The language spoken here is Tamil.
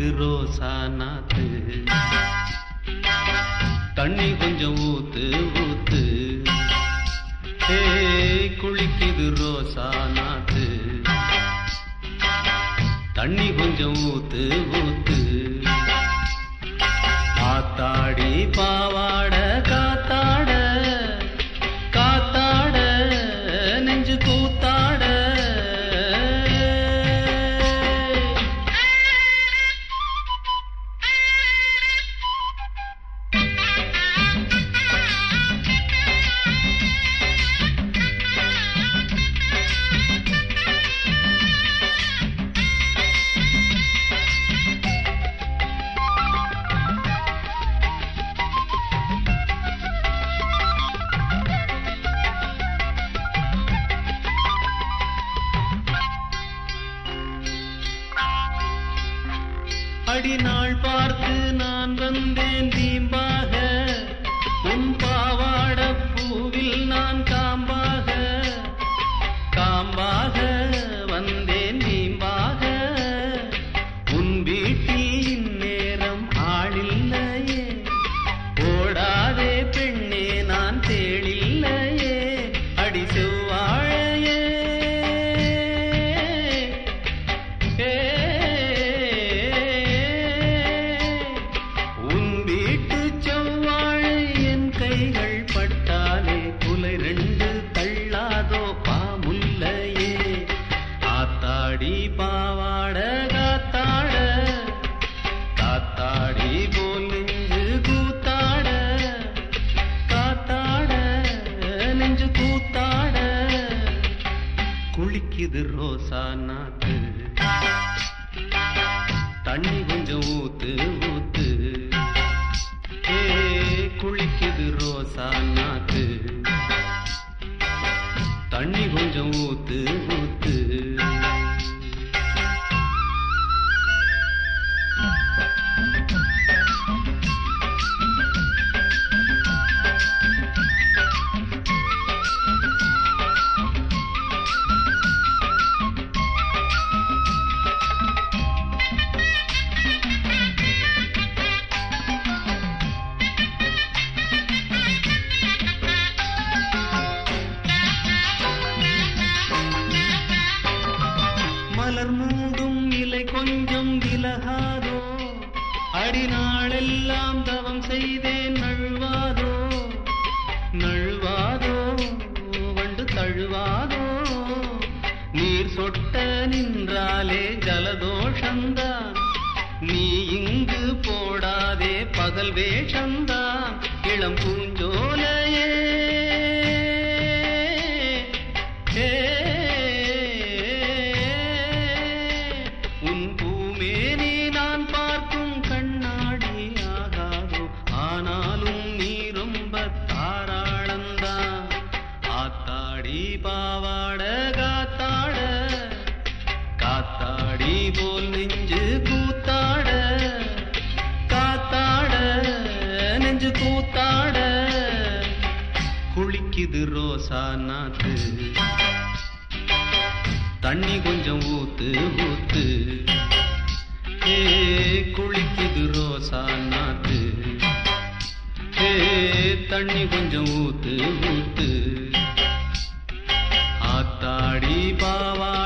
குளிக்குது ரோசா நாத்து தண்ணி கொஞ்சம் ஊத்து ஊத்து ஏ குளிக்குது ரோசா நாத்து தண்ணி கொஞ்சம் ஊத்து ஊத்து ஆத்தாடி பாவாட காத்தாட காத்தாட நெஞ்சு கூத்தாட அடிநாள் பார்த்து நான் வந்தேன் தீம்பாக உன் பாவாட பூவில் நான் காம்பாக காம்பாக வந்தேன் தீம்பாக உன் வீட்டில் இந்நேரம் ஆளில்லையே ஓடாதே பெண்ணே நான் தேளில்லையே அடி செவ்வாழையே ஏ, உன் வீட்டு செவ்வாழை என் கைகள் பட்டாலே குலை ரெண்டு தள்ளாதோ பாமுல்லையே ஆத்தாடி பாவாட காத்தாட காத்தாடி போல் நெஞ்சு கூத்தாட காத்தாட நெஞ்சு கூத்தாட குளிக்குது ரோசா நாத்து தண்ணி கொஞ்சம் ஊத்து ஊத்து ஏ குளிக்குது ரோசா நாத்து தண்ணி கொஞ்சம் ஊத்து ஊத்து மலர் மூடும் இலை கொஞ்சம் விலகாதோ அடிநாளெல்லாம் தவம் செய்தேன் நழுவாதோ நழுவாதோ வண்டு தழுவாதோ நீர் சொட்ட நின்றாலே ஜலதோஷந்தான் நீ இங்கு போடாதே பகல் வேஷந்தான் இளம் பூஞ்சோலையே ஏ, உன் பூமேனி நான் பார்க்கும் கண்ணாடி ஆகாதோ ஆனாலும் நீ ரொம்ப தாராளந்தான் ஆத்தாடி பாவாட காத்தாட காத்தாடி போல் நெஞ்சு கூத்தாட காத்தாட நெஞ்சு கூத்தாட குளிக்குது ரோசா நாத்து தண்ணி கொஞ்சம் ஊத்து ஊத்து ஏ குளிக்குது ரோசா நாத்து ஏ தண்ணி கொஞ்சம் ஊத்து ஊத்து ஆத்தாடி பாவா